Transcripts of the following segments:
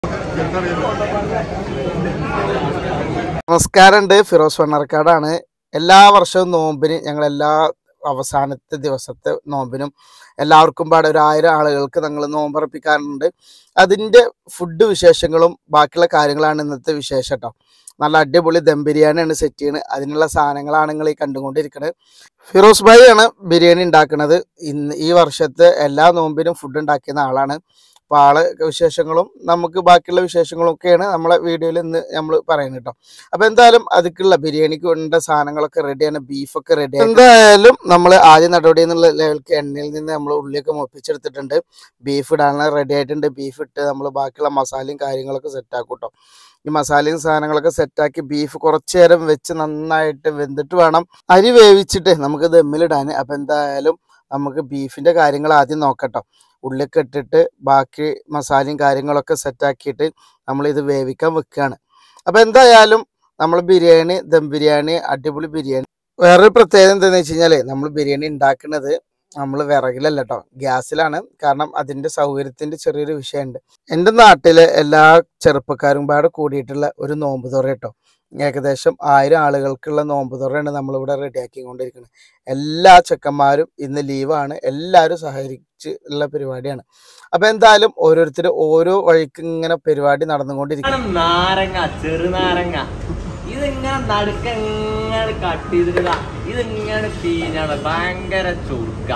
നമസ്കാരമുണ്ട് ഫിറോസ് വണ്ണർക്കാടാണ് എല്ലാ വർഷവും നോമ്പിന് ഞങ്ങൾ എല്ലാ അവസാനത്തെ ദിവസത്തെ നോമ്പിനും എല്ലാവർക്കും പാടെ ഒരു ആയിരം ആളുകൾക്ക് ഞങ്ങൾ നോമ്പറപ്പിക്കാറുണ്ട് അതിൻ്റെ ഫുഡ് വിശേഷങ്ങളും ബാക്കിയുള്ള കാര്യങ്ങളാണ് ഇന്നത്തെ വിശേഷം കേട്ടോ നല്ല അടിപൊളി ദം ബിരിയാണിയാണ് സെറ്റ് ചെയ്യുന്നത് അതിനുള്ള സാധനങ്ങളാണ് നിങ്ങൾ ഈ കണ്ടുകൊണ്ടിരിക്കുന്നത് ഫിറോസ് ഭായി ആണ് ബിരിയാണി ഉണ്ടാക്കുന്നത് ഇന്ന് ഈ വർഷത്തെ എല്ലാ നോമ്പിനും ഫുഡ് ഉണ്ടാക്കുന്ന ആളാണ് അപ്പോൾ ആള് വിശേഷങ്ങളും നമുക്ക് ബാക്കിയുള്ള വിശേഷങ്ങളും ഒക്കെയാണ് നമ്മളെ വീഡിയോയിൽ ഇന്ന് നമ്മൾ പറയുന്നത് കേട്ടോ അപ്പോൾ എന്തായാലും അതിക്കുള്ള ബിരിയാണിക്ക് വേണ്ട സാധനങ്ങളൊക്കെ റെഡിയാണ് ബീഫൊക്കെ റെഡി എന്തായാലും നമ്മൾ ആദ്യം നടപടി എന്നുള്ള ലെവൽക്ക് എണ്ണയിൽ നിന്ന് നമ്മൾ ഉള്ളിയൊക്കെ മുപ്പിച്ചെടുത്തിട്ടുണ്ട് ബീഫ് ഇടാനുള്ള റെഡി ആയിട്ടുണ്ട് ബീഫ് ഇട്ട് നമ്മൾ ബാക്കിയുള്ള മസാലയും കാര്യങ്ങളൊക്കെ സെറ്റ് ആക്കും കേട്ടോ ഈ മസാലയും സാധനങ്ങളൊക്കെ സെറ്റാക്കി ബീഫ് കുറച്ചു നേരം വെച്ച് നന്നായിട്ട് വെന്തിട്ട് വേണം അരി വേവിച്ചിട്ട് നമുക്ക് ദമ്മിലിടാൻ അപ്പം എന്തായാലും നമുക്ക് ബീഫിൻ്റെ കാര്യങ്ങൾ ആദ്യം നോക്കട്ടോ ഉള്ളിയൊക്കെ ഇട്ടിട്ട് ബാക്കി മസാലയും കാര്യങ്ങളൊക്കെ സെറ്റാക്കിയിട്ട് നമ്മളിത് വേവിക്കാൻ വെക്കുകയാണ് അപ്പോൾ എന്തായാലും നമ്മൾ ബിരിയാണി ദം ബിരിയാണി അടിപൊളി ബിരിയാണി വേറൊരു പ്രത്യേകത എന്താണെന്ന് വെച്ച് കഴിഞ്ഞാൽ നമ്മൾ ബിരിയാണി ഉണ്ടാക്കുന്നത് നമ്മൾ വിറകിലല്ല കേട്ടോ ഗ്യാസിലാണ് കാരണം അതിൻ്റെ സൗകര്യത്തിൻ്റെ ചെറിയൊരു വിഷയമുണ്ട് എൻ്റെ നാട്ടിലെ എല്ലാ ചെറുപ്പക്കാരും പാടെ കൂടിയിട്ടുള്ള ഒരു നോമ്പ് തുറ കേട്ടോ ഏകദേശം ആയിരം ആളുകൾക്കുള്ള നോമ്പ് തുറയാണ് നമ്മളിവിടെ റെഡിയാക്കിക്കൊണ്ടിരിക്കുന്നത് എല്ലാ ചെക്കന്മാരും ഇന്ന് ലീവാണ് എല്ലാവരും സഹകരിച്ച് ഉള്ള പരിപാടിയാണ് അപ്പം എന്തായാലും ഓരോരുത്തർ ഓരോ വഴിക്ക് ഇങ്ങനെ പരിപാടി നടന്നുകൊണ്ടിരിക്കും ഇതാണ് നാരങ്ങ ചെറുനാരങ്ങ ഇതിങ്ങനെ നടുക്ക ഇങ്ങനെ കട്ട് ചെയ്തിട്ട് ഇതിങ്ങനെ പീഞ്ഞാണ് ഭയങ്കര ചുരുക്ക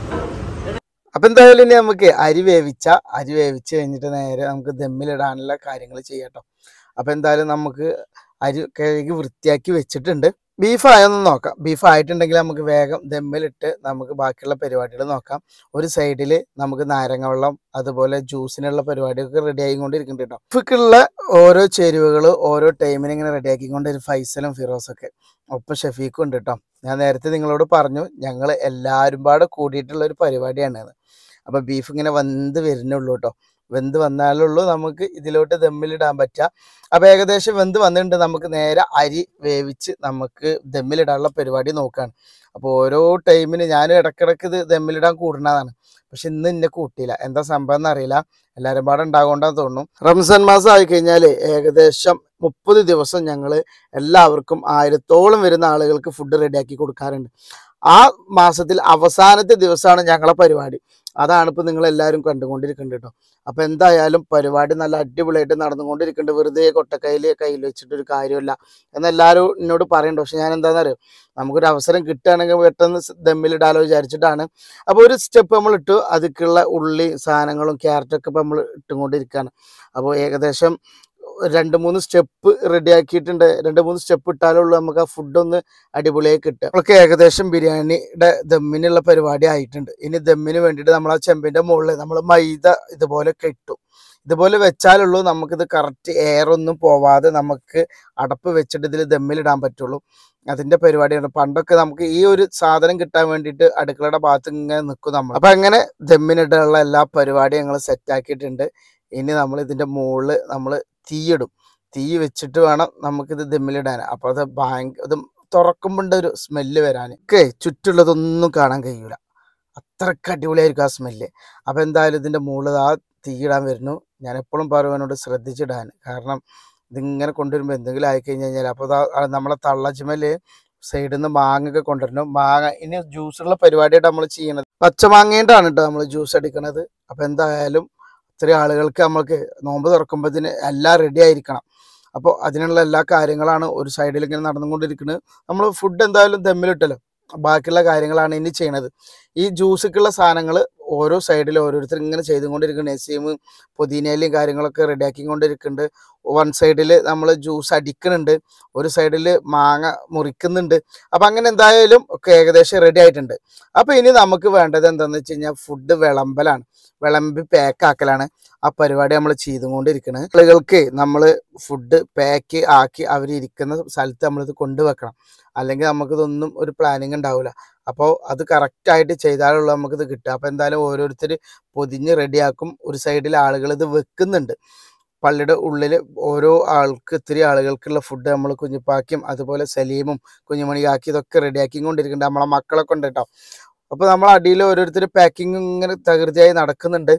അപ്പം എന്തായാലും ഇനി നമുക്ക് അരി വേവിച്ച അരി വേവിച്ച് കഴിഞ്ഞിട്ട് നേരെ നമുക്ക് ദമ്മിലിടാനുള്ള കാര്യങ്ങൾ ചെയ്യാട്ടോ അപ്പം എന്തായാലും നമുക്ക് അരി കഴുകി വൃത്തിയാക്കി വെച്ചിട്ടുണ്ട് ബീഫ് ആയൊന്ന് നോക്കാം ബീഫ് ആയിട്ടുണ്ടെങ്കിൽ നമുക്ക് വേഗം ദമ്മിലിട്ട് നമുക്ക് ബാക്കിയുള്ള പരിപാടികൾ നോക്കാം ഒരു സൈഡിൽ നമുക്ക് നാരങ്ങ വെള്ളം അതുപോലെ ജ്യൂസിനുള്ള പരിപാടിയൊക്കെ റെഡി ആയിക്കൊണ്ടിരിക്കുന്നുണ്ട് കേട്ടോ ബീഫിക്കുള്ള ഓരോ ചേരുവകൾ ഓരോ ടൈമിന് ഇങ്ങനെ റെഡി ആക്കിക്കൊണ്ട് ഫൈസലും ഫിറോസൊക്കെ ഒപ്പം ഷഫീഖും ഉണ്ട് കേട്ടോ ഞാൻ നേരത്തെ നിങ്ങളോട് പറഞ്ഞു ഞങ്ങൾ എല്ലാവരും പാടെ കൂടിയിട്ടുള്ള ഒരു പരിപാടിയാണ് ഇത് അപ്പോൾ ബീഫ് ഇങ്ങനെ വെന്ത് വരുന്നുള്ളൂ കേട്ടോ വെന്ത് വന്നാലുള്ളൂ നമുക്ക് ഇതിലോട്ട് ദമ്മിലിടാൻ പറ്റുക അപ്പോൾ ഏകദേശം വെന്ത് വന്നിട്ടുണ്ട് നമുക്ക് നേരെ അരി വേവിച്ച് നമുക്ക് ദമ്മിലിടാനുള്ള പരിപാടി നോക്കുകയാണ് അപ്പോൾ ഓരോ ടൈമിന് ഞാൻ ഇടക്കിടക്ക് ഇത് ദമ്മിലിടാൻ കൂടുന്നതാണ് പക്ഷെ ഇന്ന് എന്നെ കൂട്ടിയില്ല എന്താ സംഭവം എന്നറിയില്ല എല്ലാവരും പാടെ ഉണ്ടാകൊണ്ടാന്ന് തോന്നുന്നു റംസാൻ മാസം ആയി കഴിഞ്ഞാൽ ഏകദേശം മുപ്പത് ദിവസം ഞങ്ങൾ എല്ലാവർക്കും ആയിരത്തോളം വരുന്ന ആളുകൾക്ക് ഫുഡ് റെഡിയാക്കി കൊടുക്കാറുണ്ട് ആ മാസത്തിൽ അവസാനത്തെ ദിവസമാണ് ഞങ്ങളെ പരിപാടി അതാണ് ഇപ്പോൾ നിങ്ങൾ എല്ലാവരും കണ്ടുകൊണ്ടിരിക്കുന്നുണ്ട് കേട്ടോ അപ്പോൾ എന്തായാലും പരിപാടി നല്ല അടിപൊളിയായിട്ട് നടന്നുകൊണ്ടിരിക്കുന്നുണ്ട് വെറുതെ കൊട്ടക്കൈയിൽ കയ്യിൽ വെച്ചിട്ടൊരു കാര്യമില്ല എന്നെല്ലാവരും എന്നോട് പറയുന്നുണ്ട് പക്ഷെ ഞാൻ എന്താണെന്നറിയോ നമുക്കൊരു അവസരം കിട്ടുകയാണെങ്കിൽ പെട്ടെന്ന് സ് ദമ്മിലിടാലോ വിചാരിച്ചിട്ടാണ് അപ്പോൾ ഒരു സ്റ്റെപ്പ് നമ്മൾ ഇട്ടു അതിക്കുള്ള ഉള്ളി സാധനങ്ങളും ക്യാരറ്റൊക്കെ ഇപ്പോൾ നമ്മൾ ഇട്ടുകൊണ്ടിരിക്കുകയാണ് അപ്പോൾ ഏകദേശം രണ്ട് മൂന്ന് സ്റ്റെപ്പ് റെഡി ആക്കിയിട്ടുണ്ട് രണ്ട് മൂന്ന് സ്റ്റെപ്പ് ഇട്ടാലുള്ളൂ നമുക്ക് ആ ഫുഡ് ഒന്ന് അടിപൊളിയായി കിട്ടുക നമുക്ക് ഏകദേശം ബിരിയാണിയുടെ ദമ്മിനുള്ള പരിപാടി ആയിട്ടുണ്ട് ഇനി ദമ്മിന് വേണ്ടിയിട്ട് നമ്മൾ ആ ചെമ്പിൻ്റെ മുകളിൽ നമ്മൾ മൈദ ഇതുപോലെ ഇട്ടു ഇതുപോലെ വെച്ചാലുള്ളൂ നമുക്കിത് കറക്റ്റ് എയർ ഒന്നും പോവാതെ നമുക്ക് അടപ്പ് വെച്ചിട്ട് ഇതിൽ ദമ്മിലിടാൻ പറ്റുള്ളൂ അതിൻ്റെ പരിപാടിയാണ് പണ്ടൊക്കെ നമുക്ക് ഈ ഒരു സാധനം കിട്ടാൻ വേണ്ടിയിട്ട് അടുക്കളയുടെ ഭാഗത്ത് ഇങ്ങനെ നിൽക്കും നമ്മൾ അപ്പം അങ്ങനെ ദമ്മിനിടാനുള്ള എല്ലാ പരിപാടിയും ഞങ്ങൾ സെറ്റാക്കിയിട്ടുണ്ട് ഇനി നമ്മൾ ഇതിൻ്റെ മുകളിൽ നമ്മൾ തീയിടും തീ വെച്ചിട്ട് വേണം നമുക്കിത് ദമ്മിലിടാൻ അപ്പോൾ അത് ഭയങ്കര ഇത് തുറക്കുമ്പോണ്ട് ഒരു സ്മെല്ല് വരാൻ ഒക്കെ ചുറ്റുള്ളതൊന്നും കാണാൻ കഴിയൂല അത്രയ്ക്ക് അടിപൊളിയായിരിക്കും ആ സ്മെല്ല് അപ്പോൾ എന്തായാലും ഇതിൻ്റെ മുകളിൽ ആ തീയിടാൻ വരുന്നു ഞാൻ എപ്പോഴും പറയുവാനോട് ശ്രദ്ധിച്ചിടാൻ കാരണം ഇതിങ്ങനെ കൊണ്ടുവരുമ്പോൾ എന്തെങ്കിലും ആയിക്കഴിഞ്ഞ് കഴിഞ്ഞാൽ അപ്പോൾ നമ്മളെ തള്ളച്ചുമല് സൈഡിൽ നിന്ന് മാങ്ങയൊക്കെ കൊണ്ടുവരണം മാങ്ങ ഇനി ജ്യൂസുള്ള പരിപാടിയായിട്ട് നമ്മൾ ചെയ്യണത് പച്ചമാങ്ങേണ്ടാണ് കേട്ടോ നമ്മൾ ജ്യൂസ് അടിക്കണത് അപ്പോൾ എന്തായാലും ഇത്രയും ആളുകൾക്ക് നമ്മൾക്ക് നോമ്പ് തുറക്കുമ്പോഴത്തിന് എല്ലാം റെഡി ആയിരിക്കണം അപ്പോൾ അതിനുള്ള എല്ലാ കാര്യങ്ങളാണ് ഒരു സൈഡിൽ ഇങ്ങനെ നടന്നുകൊണ്ടിരിക്കുന്നത് നമ്മൾ ഫുഡ് എന്തായാലും ദമ്മിലിട്ടല്ലോ ബാക്കിയുള്ള കാര്യങ്ങളാണ് ഇനി ചെയ്യണത് ഈ ജ്യൂസിക്കുള്ള സാധനങ്ങൾ ഓരോ സൈഡിൽ ഓരോരുത്തർ ഇങ്ങനെ ചെയ്തുകൊണ്ടിരിക്കുന്നുണ്ട് നസീം പുതിനയിലും കാര്യങ്ങളൊക്കെ റെഡിയാക്കിക്കൊണ്ടിരിക്കുന്നുണ്ട് വൺ സൈഡിൽ നമ്മൾ ജ്യൂസ് അടിക്കുന്നുണ്ട് ഒരു സൈഡിൽ മാങ്ങ മുറിക്കുന്നുണ്ട് അപ്പം അങ്ങനെ എന്തായാലും ഒക്കെ ഏകദേശം റെഡി ആയിട്ടുണ്ട് അപ്പോൾ ഇനി നമുക്ക് വേണ്ടത് എന്താണെന്ന് വെച്ച് കഴിഞ്ഞാൽ ഫുഡ് വിളമ്പലാണ് വിളമ്പി പാക്കാക്കലാണ് ആ പരിപാടി നമ്മൾ ചെയ്തുകൊണ്ടിരിക്കുന്നത് ആളുകൾക്ക് നമ്മൾ ഫുഡ് പാക്ക് ആക്കി അവരിയ്ക്കുന്ന സ്ഥലത്ത് നമ്മളിത് കൊണ്ടുവെക്കണം അല്ലെങ്കിൽ നമുക്കിതൊന്നും ഒരു പ്ലാനിങ് ഉണ്ടാവില്ല അപ്പോൾ അത് കറക്റ്റായിട്ട് ചെയ്താലുള്ള നമുക്കിത് കിട്ടുക അപ്പോൾ എന്തായാലും ഓരോരുത്തർ പൊതിഞ്ഞ് റെഡിയാക്കും ഒരു സൈഡിൽ ആളുകൾ ഇത് വെക്കുന്നുണ്ട് പള്ളിയുടെ ഉള്ളിൽ ഓരോ ആൾക്ക് ഇത്തിരി ആളുകൾക്കുള്ള ഫുഡ് നമ്മൾ കുഞ്ഞിപ്പാക്കിയും അതുപോലെ സലീമും കുഞ്ഞുമണിയാക്കി ഇതൊക്കെ റെഡിയാക്കിക്കൊണ്ടിരിക്കുന്നുണ്ട് നമ്മളെ മക്കളെ കൊണ്ട് കേട്ടോ അപ്പോൾ നമ്മൾ അടിയിൽ ഓരോരുത്തർ പാക്കിങ് ഇങ്ങനെ തകൃതിയായി നടക്കുന്നുണ്ട്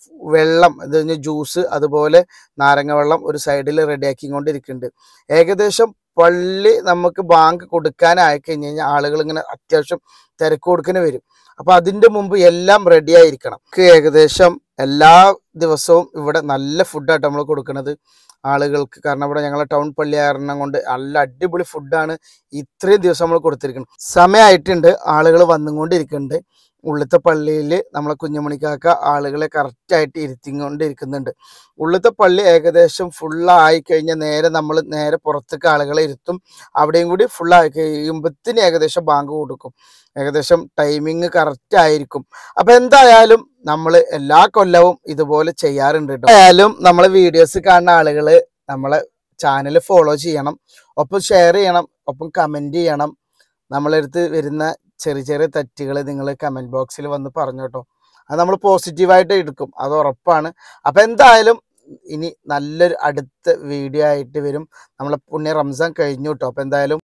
വെള്ളം അത് കഴിഞ്ഞ് ജ്യൂസ് അതുപോലെ നാരങ്ങ വെള്ളം ഒരു സൈഡിൽ റെഡിയാക്കിക്കൊണ്ടിരിക്കുന്നുണ്ട് ഏകദേശം പള്ളി നമുക്ക് ബാങ്ക് കൊടുക്കാനായി കഴിഞ്ഞ് കഴിഞ്ഞാൽ ആളുകൾ ഇങ്ങനെ അത്യാവശ്യം തിരക്ക് കൊടുക്കുന്ന വരും അപ്പൊ അതിന്റെ മുമ്പ് എല്ലാം റെഡി ആയിരിക്കണം നമുക്ക് ഏകദേശം എല്ലാ ദിവസവും ഇവിടെ നല്ല ഫുഡായിട്ട് നമ്മൾ കൊടുക്കുന്നത് ആളുകൾക്ക് കാരണം ഇവിടെ ഞങ്ങളെ ടൗൺ പള്ളി കാരണം കൊണ്ട് നല്ല അടിപൊളി ഫുഡാണ് ഇത്രയും ദിവസം നമ്മൾ കൊടുത്തിരിക്കുന്നത് സമയമായിട്ടുണ്ട് ആളുകൾ വന്നുകൊണ്ടിരിക്കുന്നുണ്ട് ഉള്ളത്തെ പള്ളിയിൽ നമ്മളെ കുഞ്ഞുമണിക്കാക്ക ആളുകളെ കറക്റ്റായിട്ട് ഇരുത്തിക്കൊണ്ടിരിക്കുന്നുണ്ട് ഉള്ളത്തെ പള്ളി ഏകദേശം ഫുള്ളായി കഴിഞ്ഞാൽ നേരെ നമ്മൾ നേരെ പുറത്തേക്ക് ആളുകളെ ഇരുത്തും അവിടെയും കൂടി ഫുള്ളായി കഴിയുമ്പത്തിന് ഏകദേശം ബാങ്ക് കൊടുക്കും ഏകദേശം ടൈമിങ് കറക്റ്റ് ആയിരിക്കും അപ്പൊ എന്തായാലും നമ്മൾ എല്ലാ കൊല്ലവും ഇതുപോലെ ചെയ്യാറുണ്ട് കേട്ടോ ആയാലും നമ്മളെ വീഡിയോസ് കാണുന്ന ആളുകൾ നമ്മളെ ചാനൽ ഫോളോ ചെയ്യണം ഒപ്പം ഷെയർ ചെയ്യണം ഒപ്പം കമന്റ് ചെയ്യണം നമ്മളടുത്ത് വരുന്ന ചെറിയ ചെറിയ തെറ്റുകൾ നിങ്ങൾ കമന്റ് ബോക്സിൽ വന്ന് പറഞ്ഞു കേട്ടോ അത് നമ്മൾ പോസിറ്റീവായിട്ട് എടുക്കും അത് ഉറപ്പാണ് അപ്പം എന്തായാലും ഇനി നല്ലൊരു അടുത്ത വീഡിയോ ആയിട്ട് വരും നമ്മളെ പുണ്യ റംസാൻ കഴിഞ്ഞു കേട്ടോ അപ്പം എന്തായാലും